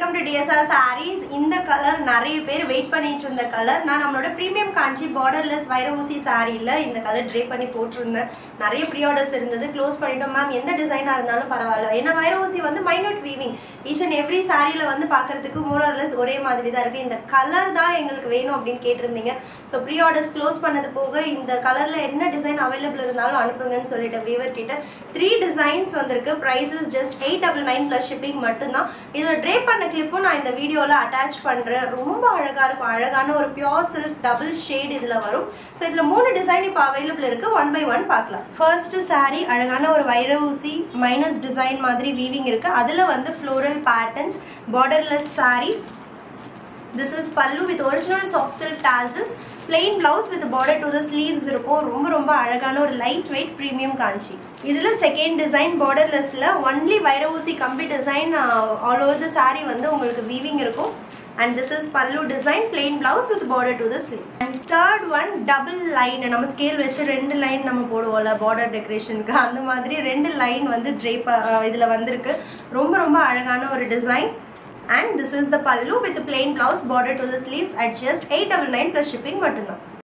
welcome to TSR saris இந்த colour நிறைய பேர் வெயிட் பண்ணிட்டு இருந்த கலர் நான் நம்மளோட ப்ரீமியம் காஞ்சி பார்டர்லெஸ் வைரவூசி சாரியில் இந்த கலர் ட்ரே பண்ணி போட்டிருந்தேன் நிறைய ப்ரீ ஆர்டர்ஸ் இருந்தது க்ளோஸ் பண்ணிட்டோம் மேம் எந்த டிசைனாக இருந்தாலும் பரவாயில்ல ஏன்னா வைரவூசி வந்து minute weaving each and every சாரியில் வந்து பார்க்கறதுக்கு மோரர்லெஸ் ஒரே மாதிரி தான் இருக்குது இந்த கலர் தான் எங்களுக்கு வேணும் அப்படின்னு கேட்டிருந்தீங்க ஸோ ப்ரீ ஆர்டர்ஸ் க்ளோஸ் பண்ணது போக இந்த கலரில் என்ன டிசைன் அவைலபிள் இருந்தாலும் அனுப்புங்கன்னு சொல்லிட்டு வீவர் கிட்ட த்ரீ டிசைன்ஸ் வந்திருக்கு prices just eight double nine plus shipping மட்டும்தான் இதில் ட்ரே பண்ண கிளிப்பும் நான் இந்த வீடியோவில் அட்டாச் பண்ணுறேன் ரொம்ப அழகாக இருக்கும் அழகான ஒரு பியோர் சில்க் டபுள் ஷேட் இதில் வரும் ஸோ இதில் மூணு டிசைன் இப்போ அவைலபிள் இருக்குது ஒன் பை ஒன் பார்க்கலாம் ஃபர்ஸ்ட் saree அழகான ஒரு வைர ஊசி மைனஸ் டிசைன் மாதிரி வீவிங் இருக்குது அதில் வந்து floral patterns borderless saree this is pallu with original soft silk tassels plain blouse with border to the sleeves இருக்கும் ரொம்ப ரொம்ப அழகான ஒரு லைட் வெயிட் ப்ரீமியம் காஞ்சி இதில் செகண்ட் டிசைன் பார்டர்லெஸ்ல ஒன்லி வைர ஊசி கம்பி design all over the saree வந்து உங்களுக்கு வீவிங் இருக்கும் and this is pallu design plain blouse with border to the sleeves and third one double line நம்ம ஸ்கேல் வச்சு ரெண்டு லைன் நம்ம போடுவோம்ல பார்டர் டெக்கரேஷனுக்கு அந்த மாதிரி ரெண்டு லைன் வந்து ட்ரேப் இதில் வந்திருக்கு ரொம்ப ரொம்ப அழகான ஒரு design and this is the pallu with the plain blouse border to the sleeves at just 899 plus shipping மட்டும்தான்